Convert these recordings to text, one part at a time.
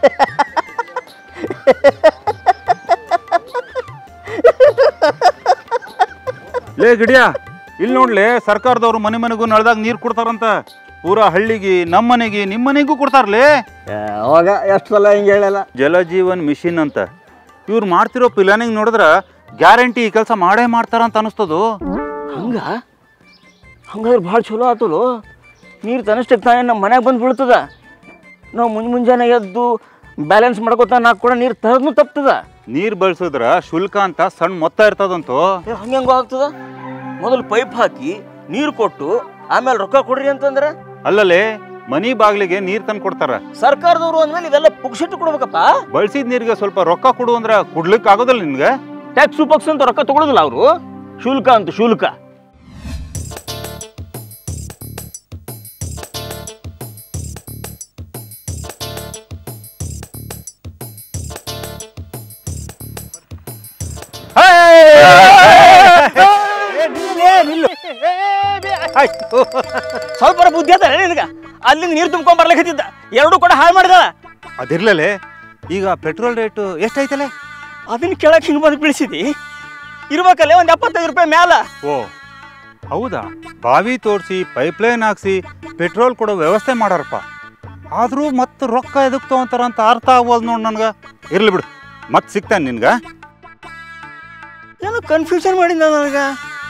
ಲೇ ಗಿಡಿಯ ಇಲ್ಲಿ ನೋಡ್ಲಿ ಸರ್ಕಾರದವ್ರು ಮನೆ ಮನೆಗೂ ನಳ್ದಾಗ ನೀರು ಕೊಡ್ತಾರಂತ ಪೂರಾ ಹಳ್ಳಿಗೆ ನಮ್ಮ ಮನೆಗೆ ನಿಮ್ಮ ಮನೆಗೂ ಕೊಡ್ತಾರಲೇ ಅವಾಗ ಎಷ್ಟು ಸಲ ಹಿಂಗೆ ಹೇಳಲ್ಲ ಜಲಜೀವನ್ ಮಿಷಿನ್ ಅಂತ ಇವ್ರು ಮಾಡ್ತಿರೋ ಪ್ಲಾನಿಂಗ್ ನೋಡಿದ್ರ ಗ್ಯಾರಂಟಿ ಈ ಕೆಲಸ ಮಾಡೇ ಮಾಡ್ತಾರಂತ ಅನಿಸ್ತದು ಹಂಗ ಹಂಗಾದ್ರೆ ಭಾಳ ಚಲೋ ಆತಲು ನೀರು ತನ್ನಷ್ಟಕ್ಕೆ ತಾನೇ ನಮ್ಮ ಮನ್ಯಾಗ ಬಂದು ಬೀಳ್ತದ ನಾವು ಮುಂಜ್ ಮುಂಜಾನೆ ಎದ್ದು ಬ್ಯಾಲೆನ್ಸ್ ಮಾಡ್ಕೊತ ನಾಲ್ಕು ಕೂಡ ನೀರು ತರದ್ನು ತಪ್ತದ ನೀರು ಬಳಸಿದ್ರ ಶುಲ್ಕ ಅಂತ ಸಣ್ಣ ಮೊತ್ತ ಇರ್ತದಂತು ಹಂಗೆ ಹೆಂಗೋ ಆಗ್ತದ ಮೊದಲು ಪೈಪ್ ಹಾಕಿ ನೀರು ಕೊಟ್ಟು ಆಮೇಲೆ ರೊಕ್ಕ ಕೊಡ್ರಿ ಅಂತಂದ್ರೆ ಅಲ್ಲಲೇ ಮನಿ ಬಾಗ್ಲಿಗೆ ನೀರ್ ತಂದು ಕೊಡ್ತಾರ ಸರ್ಕಾರದವರು ಅಂದ್ಮೇಲೆ ಇವೆಲ್ಲ ಪುಕ್ಷಿಟ್ಟು ಕೊಡ್ಬೇಕಪ್ಪ ಬಳಸಿದ ನೀರಿಗೆ ಸ್ವಲ್ಪ ರೊಕ್ಕ ಕೊಡು ಅಂದ್ರ ಕೊಡ್ಲಿಕ್ಕೆ ಆಗೋದಿಲ್ಲ ನಿನ್ಗೆ ಟ್ಯಾಕ್ಸ್ ಪಕ್ಸ್ ಅಂತ ರೊಕ್ಕ ತಗೊಳ್ಳೋದಿಲ್ಲ ಅವರು ಶುಲ್ಕ ಅಂತ ಶುಲ್ಕ ಸ್ವಲ್ಪ ಬುದ್ಧಿ ಅದ ನಿನಗ ಅಲ್ಲಿಂದ ನೀರು ತುಂಬ್ಕೊಂಡ್ ಬರ್ಲಿಕ್ಕತ್ತಿದ್ದ ಎರಡು ಕೂಡ ಹಾಳು ಮಾಡಿದ ಅದಿರ್ಲಲೆ ಈಗ ಪೆಟ್ರೋಲ್ ರೇಟ್ ಎಷ್ಟೈತಲೆ ಅದನ್ನ ಕೆಳಗೆ ಹಿಂಗೆ ಬಂದು ಬೀಳಿಸಿದಿ ಇರ್ಬೇಕಲ್ಲೇ ಒಂದು ಎಪ್ಪತ್ತೈದು ರೂಪಾಯಿ ಮ್ಯಾಲ ಓ ಹೌದಾ ಬಾವಿ ತೋರಿಸಿ ಪೈಪ್ಲೈನ್ ಹಾಕ್ಸಿ ಪೆಟ್ರೋಲ್ ಕೊಡೋ ವ್ಯವಸ್ಥೆ ಮಾಡಾರಪ್ಪ ಆದ್ರೂ ಮತ್ತೆ ರೊಕ್ಕ ಎದಕ್ ತಗೊಂತಾರ ಅಂತ ಅರ್ಥ ಆಗ್ಬೋದು ನೋಡ್ ನನ್ಗ ಇರ್ಲಿ ಬಿಡು ಮತ್ತೆ ಸಿಗ್ತಾನೆ ನಿನ್ಗ ಏನೋ ಕನ್ಫ್ಯೂಷನ್ ಮಾಡಿದ ನನಗ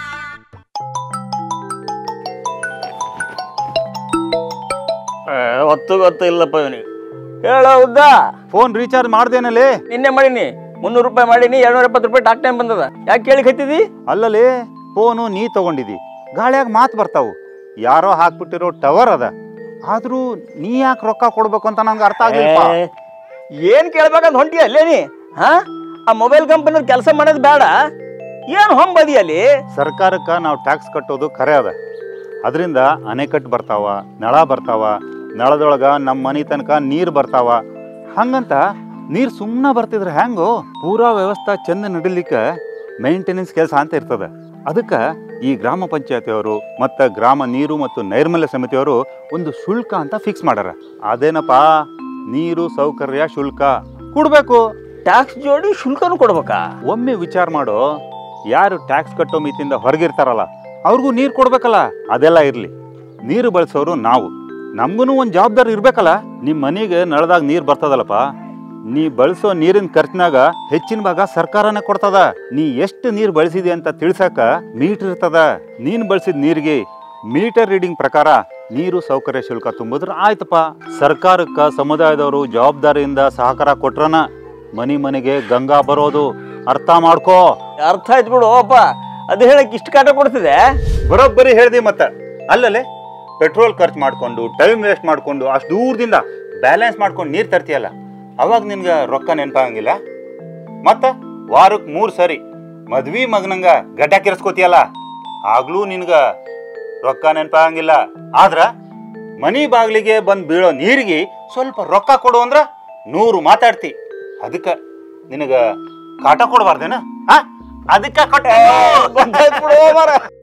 ಹೊತ್ತು ಗೊತ್ತು ಇಲ್ಲಪ್ಪ ಇವನಿಗೆ ಹೇಳ ಉದ್ದ ಫೋನ್ ರೀಚಾರ್ಜ್ ಮಾಡ್ದೇನಲ್ಲಿ ನಿನ್ನೆ ಮಾಡೀನಿ ಮುನ್ನೂರು ರೂಪಾಯಿ ಮಾಡೀನಿ ಎರಡ್ನೂರ ಎಪ್ಪತ್ತು ರೂಪಾಯಿ ಟಾಕ್ ಟೈಮ್ ಬಂದದ ಯಾಕೆ ಕೇಳಿ ಕತ್ತಿದಿ ಅಲ್ಲಲ್ಲಿ ಫೋನು ನೀ ತಗೊಂಡಿದಿ ಗಾಳಿಯಾಗ ಮಾತು ಬರ್ತಾವು ಯಾರೋ ಹಾಕ್ಬಿಟ್ಟಿರೋ ಟವರ್ ಅದ ಆದ್ರೂ ನೀ ಯಾಕೆ ರೊಕ್ಕ ಕೊಡ್ಬೇಕು ಅಂತ ನಂಗೆ ಅರ್ಥ ಆಗಿಲ್ಲ ಏ, ಏನ್ ಕೇಳ್ಬೇಕಂತ ಹೊಂಟಿ ಅಲ್ಲೇ ನೀ ಹಾ ಆ ಮೊಬೈಲ್ ಕಂಪನಿ ಕೆಲಸ ಮಾಡೋದು ಬೇಡ ಏನು ಹೊಂಬದಿ ಅಲ್ಲಿ ಸರ್ಕಾರಕ್ಕೆ ನಾವು ಟ್ಯಾಕ್ಸ್ ಕಟ್ಟೋದು ಖರೆ ಅದ ಅದರಿಂದ ಅಣೆಕಟ್ಟು ಬರ್ತಾವ ನಳ ಬರ್ತಾವ ನಳದೊಳಗ ನಮ್ಮ ಮನೆ ತನಕ ನೀರು ಬರ್ತಾವ ಹಂಗಂತ ನೀರು ಸುಮ್ಮನೆ ಬರ್ತಿದ್ರೆ ಹೆಂಗೋ ಪೂರಾ ವ್ಯವಸ್ಥೆ ಚಂದ ನಡಿಲಿಕ್ಕೆ ಮೇಂಟೆನೆನ್ಸ್ ಕೆಲಸ ಅಂತ ಇರ್ತದ ಅದಕ್ಕೆ ಈ ಗ್ರಾಮ ಪಂಚಾಯತಿಯವರು ಮತ್ತು ಗ್ರಾಮ ನೀರು ಮತ್ತು ನೈರ್ಮಲ್ಯ ಸಮಿತಿಯವರು ಒಂದು ಶುಲ್ಕ ಅಂತ ಫಿಕ್ಸ್ ಮಾಡ್ಯಾರ ಅದೇನಪ್ಪ ನೀರು ಸೌಕರ್ಯ ಶುಲ್ಕ ಕೊಡ್ಬೇಕು ಟ್ಯಾಕ್ಸ್ ಜೋಡಿ ಶುಲ್ಕನು ಕೊಡ್ಬೇಕಾ ಒಮ್ಮೆ ವಿಚಾರ ಮಾಡು ಯಾರು ಟ್ಯಾಕ್ಸ್ ಕಟ್ಟೋ ಮಿತಿಯಿಂದ ಹೊರಗಿರ್ತಾರಲ್ಲ ಅವ್ರಿಗೂ ನೀರು ಕೊಡ್ಬೇಕಲ್ಲ ಅದೆಲ್ಲ ಇರಲಿ ನೀರು ಬಳಸೋರು ನಾವು ನಮಗೂ ಒಂದು ಜವಾಬ್ದಾರಿ ಇರ್ಬೇಕಲ್ಲ ನಿಮ್ಮ ಮನೆಗೆ ನಳದಾಗ ನೀರು ಬರ್ತದಲ್ಲಪ್ಪ ನೀ ಬಳಸೋ ನೀರಿನ ಖರ್ಚಿನಾಗ ಹೆಚ್ಚಿನ ಭಾಗ ಸರ್ಕಾರನೇ ಕೊಡ್ತದ ನೀ ಎಷ್ಟು ನೀರು ಬಳಸಿದೆ ಅಂತ ತಿಳ್ಸಕ ಮೀಟರ್ ಇರ್ತದ ನೀನು ಬಳಸಿದ ನೀರಿಗೆ ಮೀಟರ್ ರೀಡಿಂಗ್ ಪ್ರಕಾರ ನೀರು ಸೌಕರ್ಯ ಶುಲ್ಕ ತುಂಬಿದ್ರೆ ಆಯ್ತಪ್ಪ ಸರ್ಕಾರಕ್ಕ ಸಮುದಾಯದವರು ಜವಾಬ್ದಾರಿಯಿಂದ ಸಹಕಾರ ಕೊಟ್ರನ ಮನಿ ಮನೆಗೆ ಗಂಗಾ ಬರೋದು ಅರ್ಥ ಮಾಡ್ಕೋ ಅರ್ಥ ಆಯ್ತು ಬಿಡು ಅಪ್ಪ ಅದು ಹೇಳಕ್ ಇಷ್ಟು ಕಾಟ ಕೊಡ್ತಿದೆ ಬರೋಬ್ಬರಿ ಹೇಳ್ದಿ ಮತ್ತೆ ಅಲ್ಲಲ್ಲೇ ಪೆಟ್ರೋಲ್ ಖರ್ಚು ಮಾಡ್ಕೊಂಡು ಟೈಮ್ ವೇಸ್ಟ್ ಮಾಡ್ಕೊಂಡು ಅಷ್ಟು ದೂರದಿಂದ ಬ್ಯಾಲೆನ್ಸ್ ಮಾಡ್ಕೊಂಡು ನೀರು ತರ್ತೀಯಲ್ಲ ಅವಾಗ ನಿನ್ಗೆ ರೊಕ್ಕ ನೆನಪಾಗಂಗಿಲ್ಲ ಮತ್ತ ವಾರಕ್ಕೆ ಮೂರು ಸರಿ ಮದ್ವಿ ಮಗನಂಗ ಗಡ್ಡ ಕೆರೆಸ್ಕೋತಿಯಲ್ಲ ಆಗ್ಲೂ ನಿನ್ಗ ರೊಕ್ಕ ನೆನಪಾಗಂಗಿಲ್ಲ ಆದ್ರ ಮನಿ ಬಾಗ್ಲಿಗೆ ಬಂದ್ ಬೀಳೋ ನೀರಿಗೆ ಸ್ವಲ್ಪ ರೊಕ್ಕ ಕೊಡು ಅಂದ್ರ ನೂರು ಮಾತಾಡ್ತಿ ಅದಕ್ಕ ನಿನಗ ಕಾಟ ಕೊಡಬಾರ್ದೇನ ಅದಕ್ಕ ಕೊಟ್ಟ ಗೊತ್ತಾಯ್ತು ಬಿಡು ಮಾರ